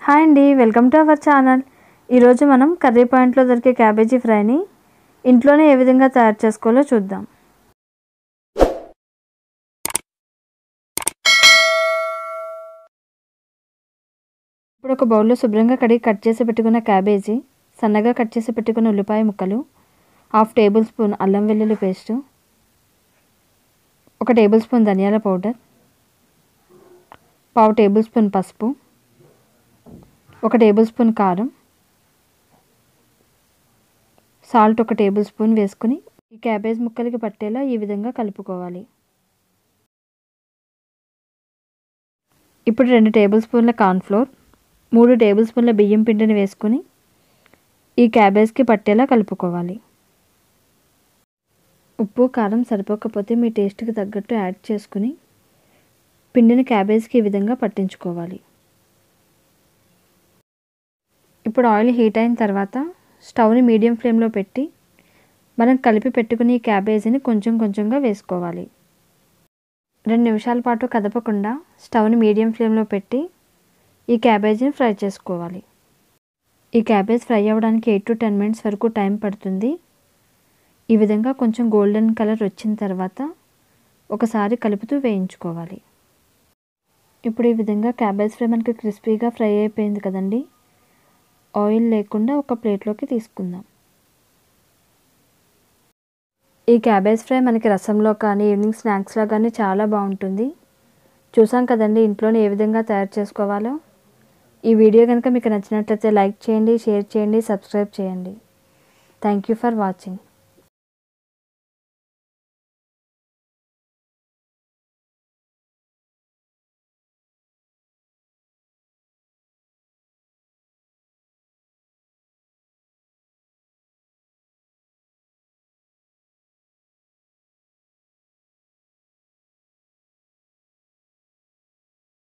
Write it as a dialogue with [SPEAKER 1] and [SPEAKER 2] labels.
[SPEAKER 1] hi అండి welcome to our channel ఈరోజు మనం కర్రీ పాయింట్లో దొరికే క్యాబేజీ ఫ్రైని ఇంట్లోనే ఏ విధంగా తయారు చేసుకోవాలో చూద్దాం ఇప్పుడు ఒక బౌల్లో శుభ్రంగా కడిగి కట్ చేసి పెట్టుకున్న క్యాబేజీ సన్నగా కట్ చేసి పెట్టుకున్న ఉల్లిపాయ ముక్కలు హాఫ్ టేబుల్ స్పూన్ అల్లం వెల్లుల్లి పేస్టు ఒక టేబుల్ స్పూన్ ధనియాల పౌడర్ పావు టేబుల్ స్పూన్ పసుపు ఒక టేబుల్ స్పూన్ కారం సాల్ట్ ఒక టేబుల్ స్పూన్ వేసుకుని ఈ క్యాబేజ్ ముక్కలకి పట్టేలా ఈ విధంగా కలుపుకోవాలి ఇప్పుడు రెండు టేబుల్ స్పూన్ల కార్న్ఫ్లోర్ మూడు టేబుల్ స్పూన్ల బియ్యం పిండిని వేసుకుని ఈ క్యాబేజ్కి పట్టేలా కలుపుకోవాలి ఉప్పు కారం సరిపోకపోతే మీ టేస్ట్కి తగ్గట్టు యాడ్ చేసుకుని పిండిని క్యాబేజ్కి ఈ విధంగా పట్టించుకోవాలి ఇప్పుడు ఆయిల్ హీట్ అయిన తర్వాత స్టవ్ని మీడియం ఫ్లేమ్లో పెట్టి మనం కలిపి పెట్టుకుని ఈ క్యాబేజీని కొంచెం కొంచెంగా వేసుకోవాలి రెండు నిమిషాల పాటు కదపకుండా స్టవ్ని మీడియం ఫ్లేమ్లో పెట్టి ఈ క్యాబేజీని ఫ్రై చేసుకోవాలి ఈ క్యాబేజ్ ఫ్రై అవ్వడానికి ఎయిట్ టు టెన్ మినిట్స్ వరకు టైం పడుతుంది ఈ విధంగా కొంచెం గోల్డెన్ కలర్ వచ్చిన తర్వాత ఒకసారి కలుపుతూ వేయించుకోవాలి ఇప్పుడు ఈ విధంగా క్యాబేజ్ ఫ్రై మనకి క్రిస్పీగా ఫ్రై అయిపోయింది కదండి ఆయిల్ లేకుండా ఒక ప్లేట్లోకి తీసుకుందాం ఈ క్యాబేజ్ ఫ్రై మనకి రసంలో కానీ ఈవినింగ్ స్నాక్స్లో కానీ చాలా బాగుంటుంది చూసాం కదండి ఇంట్లోనే ఏ విధంగా తయారు చేసుకోవాలో ఈ వీడియో కనుక మీకు నచ్చినట్లయితే లైక్ చేయండి షేర్ చేయండి సబ్స్క్రైబ్ చేయండి థ్యాంక్ యూ ఫర్ వాచింగ్